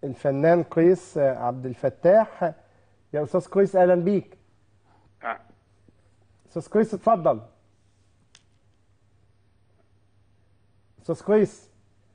الفنان قيس عبد الفتاح يا استاذ قيس اهلا بيك آه. استاذ قيس اتفضل استاذ قيس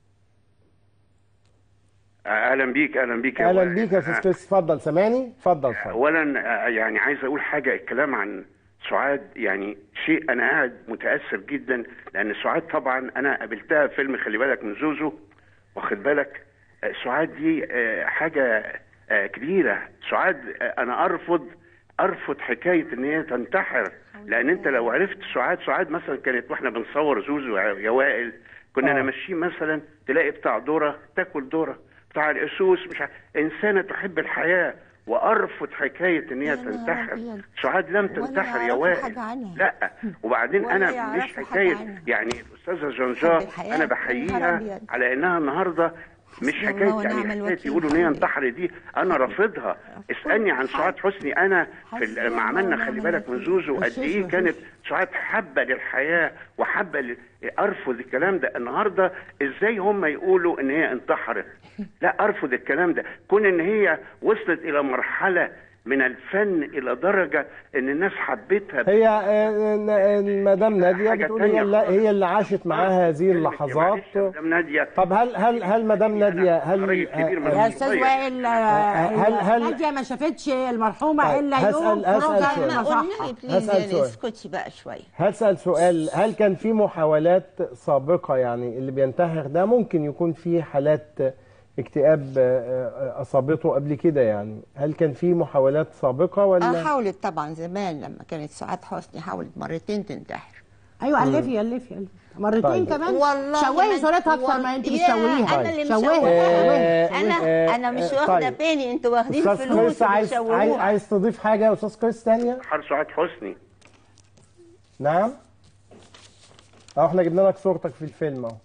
اهلا بيك اهلا بيك يا اهلا وائل. بيك يا استاذ قيس اتفضل سامعني اتفضل اتفضل اولا آه، يعني عايز اقول حاجه الكلام عن سعاد يعني شيء انا قاعد متاثر جدا لان سعاد طبعا انا قابلتها في فيلم خلي بالك من زوزو واخد بالك آه، سعاد دي آه، حاجه آه، كبيره سعاد آه، انا ارفض ارفض حكايه ان هي تنتحر لان انت لو عرفت سعاد سعاد مثلا كانت واحنا بنصور زوزو يا يا وائل كنا آه. ماشيين مثلا تلاقي بتاع ذره تاكل ذره بتاع الاسوس مش عارف انسانه تحب الحياه وارفض حكايه ان هي يا نهار تنتحر أبيض. سعاد لم ولا تنتحر يا يعرفوا وائل حاجة عنها. لا وبعدين ولا انا يعرفوا مش حاجة حكايه عنها. يعني الاستاذه جنجار حب الحياة. انا يا نهار بحييها أبيض. على انها النهارده مش حسبي حكايه الله يعني ونعم حكايه الوكيل يقولوا ان هي حبيبي. انتحرت دي انا رافضها اسالني عن سعاد حسني انا في حسبي ال- الله لما عملنا ونعم خلي بالك من الوكيل. زوزو قد الشيش ايه وشوش. كانت سعاد حابه للحياه وحابه ل... ارفض الكلام ده النهارده ازاي هم يقولوا ان هي انتحرت لا ارفض الكلام ده كون ان هي وصلت الى مرحله من الفن الى درجه ان الناس حبتها هي آه، آه، مدام ناديه حاجة بتقول هي تانية اللي خالص. هي اللي عاشت معاها هذه يا اللحظات معلش يا مدام ناديه طب هل هل هل مدام ناديه هل راجل كبير آه، من يا استاذ طيب. وائل هل- هل- ناديه ما شافتش المرحومه طيب، الا هسأل- يوم هسأل خروجها سؤال. من ما المصحه قلنا بليز هسأل يعني سؤال. اسكتي بقى شويه هسأل سؤال هل كان في محاولات سابقة يعني اللي بينتحر ده ممكن يكون في حالات اكتئاب آه، آه، أصابته قبل كده يعني هل كان في محاولات سابقة اه ولا حاولت طبعا زمان لما كانت سعاد حسني حاولت مرتين تنتحر ايوه الفي الفي الفي مرتين طيب. كمان والله شوهي ما- صورتها اكتر ما انت يا، بتشوهيها انا اللي شوهي مشوهة. شوهي آه، انا آه، انا مش آه، واخده طيب. بالي انتوا واخدين أستاذ فلوس كويس عايز عايز, وبتشوهوها عايز تضيف حاجة يا أستاذ كويس تانية؟ انتحار سعاد حسني نعم أهو احنا جبنا لك صورتك في الفيلم أهو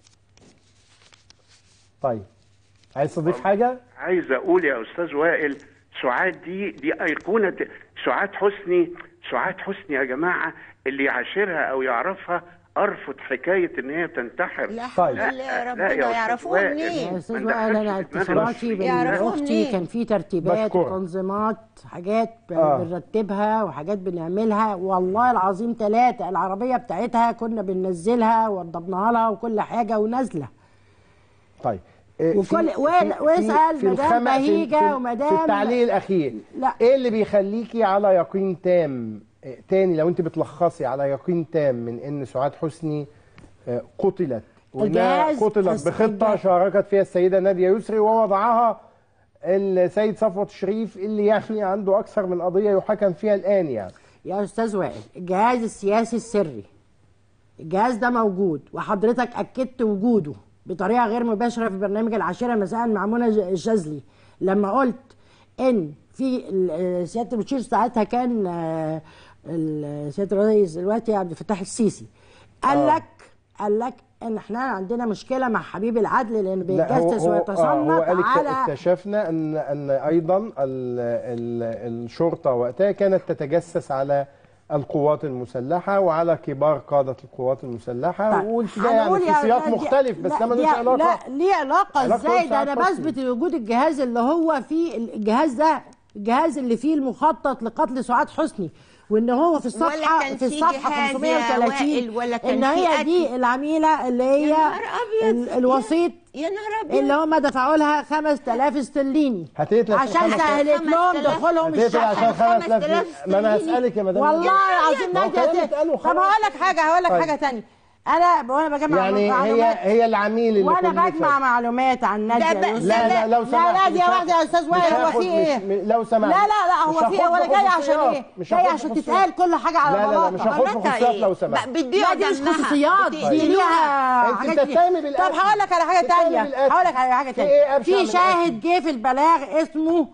طيب عايز تضيف حاجة؟ عايز اقول يا استاذ وائل سعاد دي دي ايقونه سعاد حسني سعاد حسني يا جماعه اللي يعاشرها او يعرفها ارفض حكايه ان هي تنتحر لا طيب. حول الله لا ربنا يا أستاذ يعرفوها وائل. يا منين استاذ ما وائل انا ندخلش في دماغنا. اتصالاتي يعرفوها باختي منين؟ كان في ترتيبات بشكرك. وتنظيمات حاجات ب- آه. بنرتبها وحاجات بنعملها والله العظيم ثلاثه العربيه بتاعتها كنا بننزلها وضبناها لها وكل حاجه ونازله طيب آه، في- وكل- في- وال- في- واسأل في مدام الخمس- في- بهيجة في- ومدام- في التعليق الاخير لا. ايه اللي بيخليكي على يقين تام آه، تاني لو انت بتلخصي على يقين تام من ان سعاد حسني آه، قتلت وانها الجهاز قتلت الس- بخطه الجهاز. شاركت فيها السيده ناديه يسري ووضعها السيد صفوت الشريف اللي يعني عنده اكثر من قضيه يحاكم فيها الان يعني يا استاذ وائل الجهاز السياسي السري الجهاز ده موجود وحضرتك اكدت وجوده بطريقه غير مباشره في برنامج العاشره مساء مع منى ج- الشاذلي لما قلت ان في ال- آه، سياده المشير ساعتها كان آه، ال- سياده الرئيس دلوقتي عبد الفتاح السيسي قال آه. لك قال لك ان احنا عندنا مشكله مع حبيب العدل لانه لا هو بيتجسس هو, آه هو ويتصنت قال اكت- على اكتشفنا ان ان ايضا ال ال الشرطه وقتها كانت تتجسس على القوات المسلحه وعلى كبار قاده القوات المسلحه طيب، وقلت ده يعني هنقول في يا سياق أستاذ دي- مختلف بس لا ده ملوش دي- علاقه لا ليه علاقه علاقة ازاي ده بسعاد انا حسني. بثبت وجود الجهاز اللي هو فيه الجهاز ده الجهاز اللي فيه المخطط لقتل سعاد حسني وان هو في الصفحه ولا كان في في الصفحه جهاز يا 530 وائل، ولا كان ان في هي قتل. دي العميله اللي هي يا نهار أبيض. ال- الوسيط يا نهار ابيض اللي هم دفعوا لها 5000 استرليني هتقتل عشان عشان خمس- سهلت لهم 5000 دخولهم هتقفل عشان الشقه 5000 ما انا هسالك يا مدام والله العظيم ما هو ناديه كلام هت- اتقال طب وخلاص. هقول لك حاجه هقول لك طيب. حاجه ثانيه انا وانا بجمع يعني هي معلومات هي العميل اللي وانا كل بجمع فات. معلومات عن ناديه ده بقى- يوسف. لا لا لو لا سمحت ناديه مش واحده يا هاخد- استاذ مش وائل هو هاخد- في ايه مش- م- لو سمحت لا لا لا مش هو في هاخد هو جاي عشان خصوصيات. ايه مش جاي هاخد عشان خصوصيات. تتقال كل حاجه على لا لا لا مش بلاطه هاخد بلاطة خصوصيات إيه؟ لو سمحت بقى بتبيعوا لا دي مش دمها. خصوصيات دي بتقتلوها. ليها أنت حاجات بتتهمي كتير. بالقتل. طب هقول لك على حاجه بتتهمي ثانيه بالقتل. هقول لك على حاجه في إيه أبشع من ثانيه في شاهد القتل؟ جه في البلاغ اسمه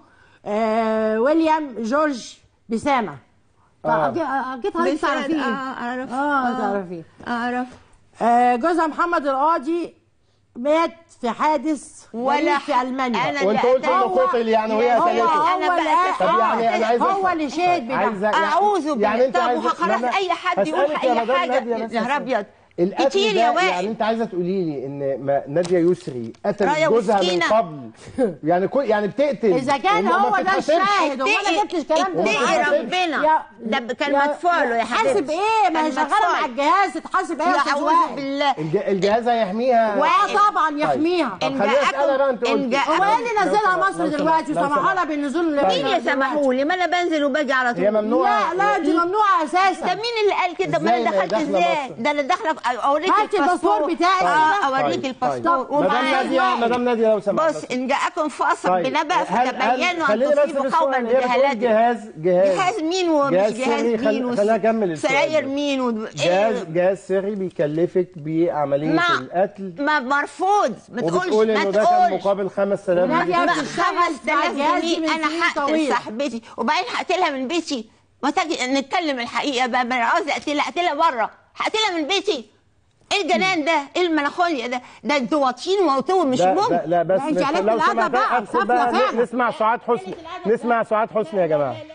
آه ويليام جورج بسامه آه. جيت حضرتك بس- تعرفيه اه اعرف اه تعرفيه اعرف آه، جوزها محمد القاضي مات في حادث ولا غريب في المانيا أنا وانت قلت انه هو- قتل يعني وهي هو قتلته هو أنا اللي بقى- طب يعني انا عايز هو أفهم. اللي شهد بده عايزة- اعوذ بالله يعني انت طب عايز وخلاص اي حد يقول هسألك يا اي مدام حاجه نادية بس يا نهار ابيض القتل كتير ده يا وائل. يعني انت عايزه تقولي لي ان ما ناديه يسري قتلت راية جوزها من وسكينة. قبل يعني كل يعني بتقتل اذا كان وما- ما هو ده بتتحاسبش. الشاهد هو انا جبت الكلام ده اتقي معاك. ربنا. يا- ده كان يا- مدفوع له يا حاسب حبيبتي. ايه ما هي كان شغاله مدفوع. مع الجهاز تتحاسب ايه يا لا استاذ اعوذ وائل بالله الج- الجهاز هيحميها وائل. طبعا يحميها طب إن خليني جاءكم- اسالها بقى انت إن قلت جاءكم- هو ايه اللي لو نزلها سمحت- مصر لو دلوقتي سمحت- لو وسمحوا لها سمحت. بالنزول طيب. مين يسمحوا لي ما انا بنزل وباجي على طول هي ممنوعه لا لا دي ممنوعه اساسا ده مين اللي قال كده ما إزاي انا ما هي دخلت داخلة ازاي مصر؟ ده انا داخله اوريك هاتي الباسبور بتاعك اه كده. اوريك طيب، الباسبور طيب. مدام ناديه ومعايا مدام ناديه لو سمحت بص ان جاءكم فاصل طيب. بنبأ هل- هل- فتبينوا خليني ان بس تصيبوا بالسؤال. قوما هي بتقول بجهالة جهاز جهاز جهاز مين ومش جهاز جهاز سري. خل- مين خليني أكمل السؤال سراير ده. مين و... جهاز إيه؟ جهاز سري بيكلفك بعمليه ما القتل ما مرفوض ما تقولش وبتقول ما انه ده كان تقولش مقابل 5000 نادية جنيه ما بتشتغل خمس مع تلاف جهاز جنيه من انا سنين هقتل طويلة. صاحبتي وبعدين هقتلها من بيتي ما تجي نتكلم الحقيقه بقى ما انا عاوزه اقتلها اقتلها بره هقتلها من بيتي ايه الجنان ده ايه الملخونيا ده ده انتوا واطيين وموتوه مش لا, ممكن لا, لا بس لا، انت مش- عليك لو الأدب سمحت بقى، ادخل صفلة بقى فعلا. نسمع سعاد حسني نسمع سعاد حسني يا جماعه